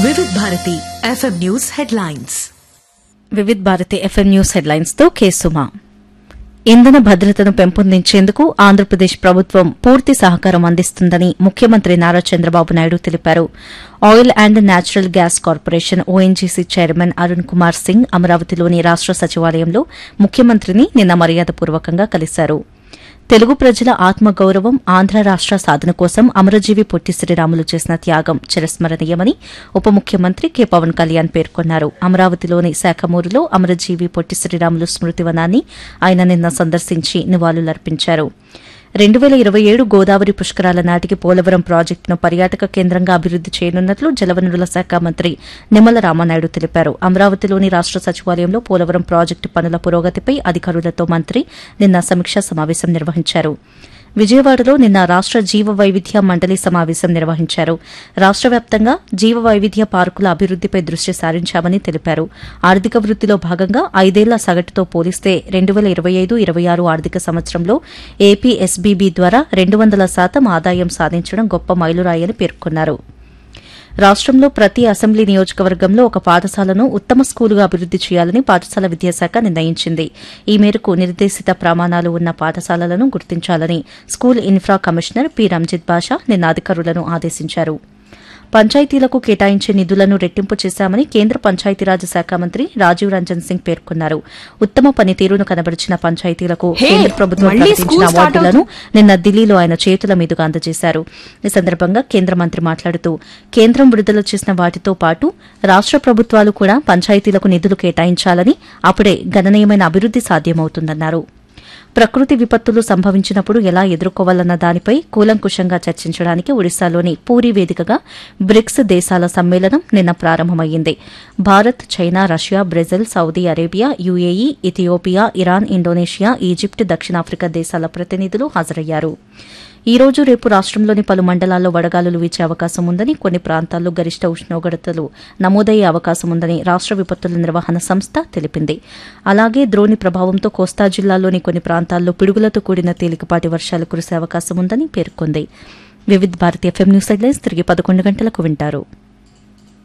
Vividh Bharati FM news headlines Vividh Bharati FM news headlines తో కేసుమా ఇంధన భద్రతను పెంపొందించేందుకు ఆంధ్రప్రదేశ్ ప్రభుత్వం పూర్తి సహకారం అందిస్తుందని ముఖ్యమంత్రి నారా చంద్రబాబు నాయుడు తెలిపారు oil and natural gas corporation ONGC chairman Arun Kumar Singh అమరావతిలోని రాష్ట సచివాలయంలో ముఖ్యమంత్రిని నిన్న మర్యాదపూర్వకంగా కలిశారు తెలుగు ప్రజల ఆత్మగౌరవం ఆంధ్ర రాష్ట సాధన కోసం అమరజీవి పొట్టి శ్రీరాములు చేసిన త్యాగం చిరస్మరణీయమని ఉప ముఖ్యమంత్రి కె పవన్ కళ్యాణ్ పేర్కొన్నారు అమరావతిలోని శాఖమూరులో అమరజీవి పొట్టి శ్రీరాములు స్మృతివనాన్ని ఆయన నిన్న సందర్శించి నివాళులర్పించారు రెండు వేల ఇరవై ఏడు గోదావరి పుష్కరాల నాటికి పోలవరం ప్రాజెక్టును పర్యాటక కేంద్రంగా అభివృద్ది చేయనున్నట్లు జలవనరుల శాఖ మంత్రి నిమ్మల రామానాయుడు తెలిపారు అమరావతిలోని రాష్ట సచివాలయంలో పోలవరం ప్రాజెక్టు పనుల పురోగతిపై అధికారులతో మంత్రి నిన్న సమీక్షా సమావేశం నిర్వహించారు విజయవాడలో నిన్న రాష్ట జీవ వైవిధ్య మండలి సమావేశం నిర్వహించారు రాష్ట వ్యాప్తంగా జీవ వైవిధ్య పార్కుల అభివృద్దిపై దృష్టి సారించామని తెలిపారు ఆర్థిక వృద్దిలో భాగంగా ఐదేళ్ల సగటుతో పోలిస్తే రెండు వేల ఇరవై ఐదు ఇరవై ఆరు ఆర్థిక సంవత్సరంలో ఏపీ ఎస్బీబీ ద్వారా రెండు వందల శాతం ఆదాయం సాధించడం గొప్ప మైలురాయని పేర్కొన్నారు రాష్ట్రంలో ప్రతి అసెంబ్లీ నియోజకవర్గంలో ఒక పాఠశాలను ఉత్తమ స్కూలుగా అభివృద్ది చేయాలని పాఠశాల విద్యాశాఖ నిర్ణయించింది ఈ మేరకు నిర్దేశిత ప్రమాణాలు ఉన్న పాఠశాలలను గుర్తించాలని school infra commissioner P Ranjith Basha నిన్న అధికారులను ఆదేశించారు పంచాయతీలకు కేటాయించే నిధులను రెట్టింపు చేశామని కేంద్ర పంచాయతీరాజ్ శాఖ మంత్రి రాజీవ్ రంజన్ సింగ్ పేర్కొన్నారు ఉత్తమ పనితీరును కనబరిచిన పంచాయతీలకు హే, కేంద్ర ప్రభుత్వం మళ్ళీ ప్రకటించిన స్కూల్ స్టార్ట్ అవార్డులను నిన్న ఢిల్లీలో ఆయన చేతుల మీదుగా అందజేశారు ఈ సందర్భంగా కేంద్ర మంత్రి మాట్లాడుతూ కేంద్రం విడుదల చేసిన వాటితో పాటు రాష్ట ప్రభుత్వాలు కూడా పంచాయతీలకు నిధులు కేటాయించాలని అప్పుడే గణనీయమైన అభివృద్ది సాధ్యమవుతుందన్నారు ప్రకృతి విపత్తులు సంభవించినప్పుడు ఎలా ఎదుర్కోవాలన్న దానిపై కూలంకుషంగా చర్చించడానికి ఒడిశాలోని పూరి వేదికగా బ్రిక్స్ దేశాల సమ్మేళనం నిన్న ప్రారంభమైంది Bharat China Russia Brazil Saudi Arabia UAE Ethiopia Iran Indonesia Egypt దక్షిణాఫ్రికా దేశాల ప్రతినిధులు హాజరయ్యారు ఈ రోజు రేపు రాష్ట్రంలోని పలు మండలాల్లో వడగాలులు వీచే అవకాశం ఉందని కొన్ని ప్రాంతాల్లో గరిష్ట ఉష్ణోగ్రతలు నమోదయ్యే అవకాశం ఉందని రాష్ట విపత్తుల నిర్వహణ సంస్థ తెలిపింది అలాగే ద్రోణి ప్రభావంతో కోస్తా జిల్లాలోని కొన్ని ప్రాంతాల్లో పిడుగులతో కూడిన తేలికపాటి వర్షాలు కురిసే అవకాశం ఉందని పేర్కొంది వివిధ భారతి ఎఫ్ఎం న్యూస్ హెడ్లైన్స్ తిరిగి పదకొండు గంటలకు వింటారు